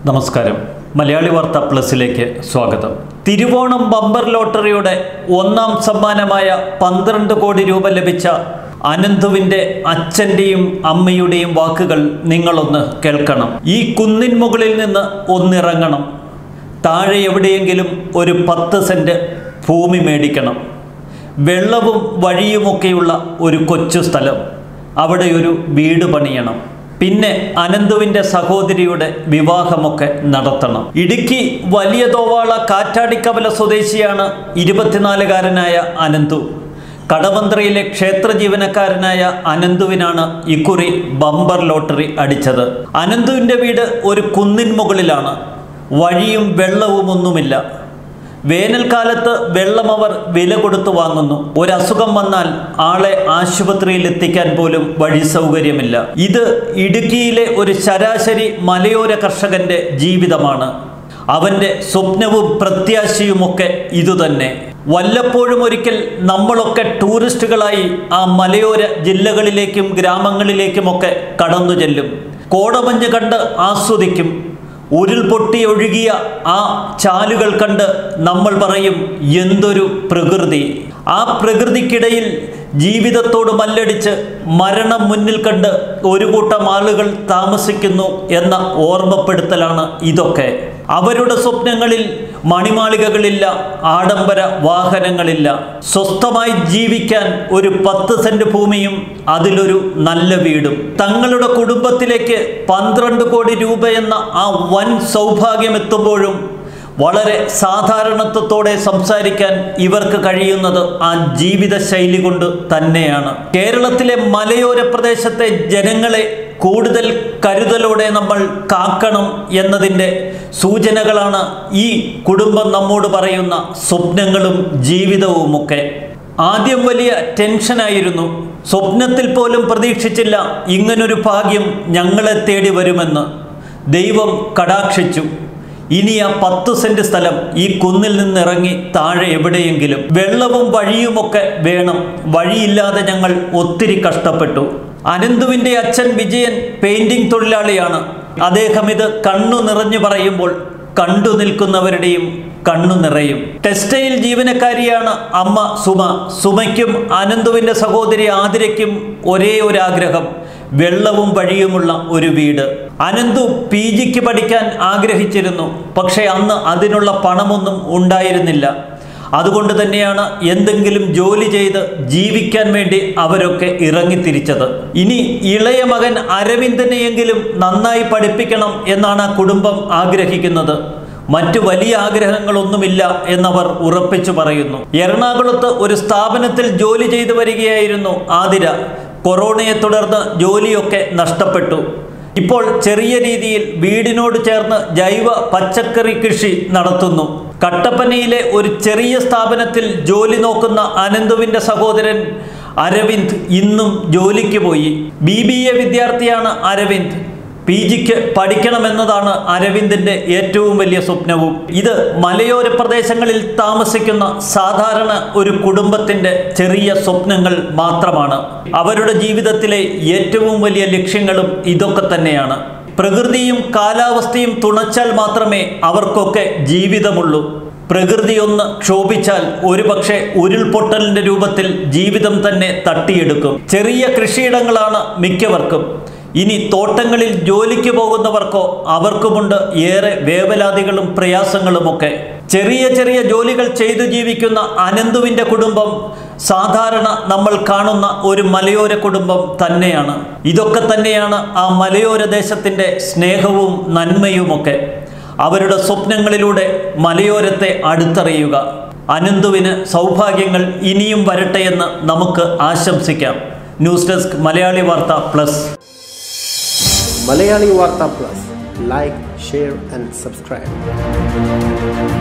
നമസ്കാരം മലയാളി വാർത്ത പ്ലസിലേക്ക് സ്വാഗതം തിരുവോണം ബമ്പർ ലോട്ടറിയുടെ ഒന്നാം സമ്മാനമായ പന്ത്രണ്ട് കോടി രൂപ ലഭിച്ച അനന്തുവിൻ്റെ അച്ഛൻ്റെയും അമ്മയുടെയും വാക്കുകൾ നിങ്ങളൊന്ന് കേൾക്കണം ഈ കുന്നിൻ മുകളിൽ നിന്ന് ഒന്നിറങ്ങണം താഴെ എവിടെയെങ്കിലും ഒരു പത്ത് സെൻറ്റ് ഭൂമി മേടിക്കണം വെള്ളവും വഴിയുമൊക്കെയുള്ള ഒരു കൊച്ചു സ്ഥലം അവിടെ ഒരു വീട് പണിയണം പിന്നെ അനന്തുവിൻ്റെ സഹോദരിയുടെ വിവാഹമൊക്കെ നടത്തണം ഇടുക്കി വലിയ തോവാള കാറ്റാടിക്കവല സ്വദേശിയാണ് ഇരുപത്തിനാലുകാരനായ അനന്തു കടവന്ത്രയിലെ ക്ഷേത്ര ജീവനക്കാരനായ അനന്തുവിനാണ് ഇക്കുറി ബമ്പർ ലോട്ടറി അടിച്ചത് അനന്തുവിൻ്റെ വീട് ഒരു കുന്നിൻ മുകളിലാണ് വഴിയും വെള്ളവും ഒന്നുമില്ല വേനൽക്കാലത്ത് വെള്ളം അവർ വില കൊടുത്തു വാങ്ങുന്നു ഒരസുഖം വന്നാൽ ആളെ ആശുപത്രിയിൽ എത്തിക്കാൻ പോലും വഴി സൗകര്യമില്ല ഇത് ഇടുക്കിയിലെ ഒരു ശരാശരി മലയോര കർഷകന്റെ ജീവിതമാണ് അവൻ്റെ സ്വപ്നവും പ്രത്യാശയുമൊക്കെ ഇതുതന്നെ വല്ലപ്പോഴും ഒരിക്കൽ നമ്മളൊക്കെ ടൂറിസ്റ്റുകളായി ആ മലയോര ജില്ലകളിലേക്കും ഗ്രാമങ്ങളിലേക്കുമൊക്കെ കടന്നു ചെല്ലും കോടമഞ്ഞ് കണ്ട് ആസ്വദിക്കും ഉരുൾപൊട്ടി ഒഴുകിയ ആ ചാലുകൾ കണ്ട് നമ്മൾ പറയും എന്തൊരു പ്രകൃതി ആ പ്രകൃതിക്കിടയിൽ ജീവിതത്തോട് മല്ലടിച്ച് മരണം മുന്നിൽ കണ്ട് ഒരു കൂട്ടം ആളുകൾ താമസിക്കുന്നു എന്ന ഓർമ്മപ്പെടുത്തലാണ് ഇതൊക്കെ അവരുടെ സ്വപ്നങ്ങളിൽ മണിമാളികകളില്ല ആഡംബര വാഹനങ്ങളില്ല സ്വസ്ഥമായി ജീവിക്കാൻ ഒരു പത്ത് സെന്റ് ഭൂമിയും അതിലൊരു നല്ല വീടും തങ്ങളുടെ കുടുംബത്തിലേക്ക് പന്ത്രണ്ട് കോടി രൂപ എന്ന ആ വൻ സൗഭാഗ്യം എത്തുമ്പോഴും വളരെ സാധാരണത്വത്തോടെ സംസാരിക്കാൻ ഇവർക്ക് കഴിയുന്നത് ആ ജീവിത ശൈലി കൊണ്ട് തന്നെയാണ് കേരളത്തിലെ മലയോര പ്രദേശത്തെ ജനങ്ങളെ കൂടുതൽ കരുതലോടെ നമ്മൾ കാക്കണം എന്നതിൻ്റെ സൂചനകളാണ് ഈ കുടുംബം നമ്മോട് പറയുന്ന സ്വപ്നങ്ങളും ജീവിതവുമൊക്കെ ആദ്യം വലിയ ടെൻഷനായിരുന്നു സ്വപ്നത്തിൽ പോലും പ്രതീക്ഷിച്ചില്ല ഇങ്ങനൊരു ഭാഗ്യം ഞങ്ങളെ തേടി വരുമെന്ന് ദൈവം കടാക്ഷിച്ചു ഇനി ആ പത്ത് സെന്റ് സ്ഥലം ഈ കുന്നിൽ നിന്നിറങ്ങി താഴെ എവിടെയെങ്കിലും വെള്ളവും വഴിയുമൊക്കെ വേണം വഴിയില്ലാതെ ഞങ്ങൾ ഒത്തിരി കഷ്ടപ്പെട്ടു അനന്തുവിൻ്റെ അച്ഛൻ വിജയൻ പെയിന്റിംഗ് തൊഴിലാളിയാണ് അദ്ദേഹം ഇത് കണ്ണു നിറഞ്ഞു പറയുമ്പോൾ കണ്ടു നിൽക്കുന്നവരുടെയും കണ്ണു നിറയും ടെക്സ്റ്റൈൽ ജീവനക്കാരിയാണ് അമ്മ സുമ സുമയ്ക്കും അനന്തുവിൻ്റെ സഹോദരി ആതിരയ്ക്കും ഒരേ ഒരു ആഗ്രഹം വെള്ളവും വഴിയുമുള്ള ഒരു വീട് അനന്തു പി ജിക്ക് പഠിക്കാൻ ആഗ്രഹിച്ചിരുന്നു പക്ഷേ അന്ന് അതിനുള്ള പണമൊന്നും ഉണ്ടായിരുന്നില്ല അതുകൊണ്ട് തന്നെയാണ് എന്തെങ്കിലും ജോലി ചെയ്ത് ജീവിക്കാൻ വേണ്ടി അവരൊക്കെ ഇറങ്ങിത്തിരിച്ചത് ഇനി ഇളയ മകൻ അരവിന്ദനെയെങ്കിലും നന്നായി പഠിപ്പിക്കണം എന്നാണ് ആ കുടുംബം ആഗ്രഹിക്കുന്നത് മറ്റു വലിയ ആഗ്രഹങ്ങളൊന്നുമില്ല എന്നവർ ഉറപ്പിച്ചു പറയുന്നു എറണാകുളത്ത് ഒരു സ്ഥാപനത്തിൽ ജോലി ചെയ്തു വരികയായിരുന്നു ആതിര കൊറോണയെ തുടർന്ന് ജോലിയൊക്കെ നഷ്ടപ്പെട്ടു ഇപ്പോൾ ചെറിയ രീതിയിൽ വീടിനോട് ചേർന്ന് ജൈവ പച്ചക്കറി കൃഷി നടത്തുന്നു കട്ടപ്പനയിലെ ഒരു ചെറിയ സ്ഥാപനത്തിൽ ജോലി നോക്കുന്ന അനന്തുവിൻ്റെ സഹോദരൻ അരവിന്ദ് ഇന്നും ജോലിക്ക് പോയി ബി ബി എ വിദ്യാർത്ഥിയാണ് അരവിന്ദ് പി ജിക്ക് പഠിക്കണമെന്നതാണ് അരവിന്ദിൻ്റെ ഏറ്റവും വലിയ സ്വപ്നവും ഇത് മലയോര പ്രദേശങ്ങളിൽ താമസിക്കുന്ന സാധാരണ ഒരു കുടുംബത്തിൻ്റെ ചെറിയ സ്വപ്നങ്ങൾ മാത്രമാണ് അവരുടെ ജീവിതത്തിലെ ഏറ്റവും വലിയ ലക്ഷ്യങ്ങളും ഇതൊക്കെ തന്നെയാണ് പ്രകൃതിയും കാലാവസ്ഥയും തുണച്ചാൽ മാത്രമേ അവർക്കൊക്കെ ജീവിതമുള്ളൂ പ്രകൃതി ഒന്ന് ക്ഷോഭിച്ചാൽ ഒരുപക്ഷെ ഉരുൾപൊട്ടലിന്റെ രൂപത്തിൽ ജീവിതം തന്നെ തട്ടിയെടുക്കും ചെറിയ കൃഷിയിടങ്ങളാണ് മിക്കവർക്കും ഇനി തോട്ടങ്ങളിൽ ജോലിക്ക് പോകുന്നവർക്കോ അവർക്കുമുണ്ട് ഏറെ വേവലാതികളും പ്രയാസങ്ങളുമൊക്കെ ചെറിയ ചെറിയ ജോലികൾ ചെയ്തു ജീവിക്കുന്ന അനന്തുവിൻ്റെ കുടുംബം സാധാരണ നമ്മൾ കാണുന്ന ഒരു മലയോര കുടുംബം തന്നെയാണ് ഇതൊക്കെ തന്നെയാണ് ആ മലയോര ദേശത്തിൻ്റെ സ്നേഹവും നന്മയുമൊക്കെ അവരുടെ സ്വപ്നങ്ങളിലൂടെ മലയോരത്തെ അടുത്തറിയുക അനന്തുവിന് സൗഭാഗ്യങ്ങൾ ഇനിയും വരട്ടെ എന്ന് നമുക്ക് ആശംസിക്കാം ന്യൂസ് ഡെസ്ക് മലയാളി വാർത്ത plus Malayali Warta Plus. Like, share, and subscribe.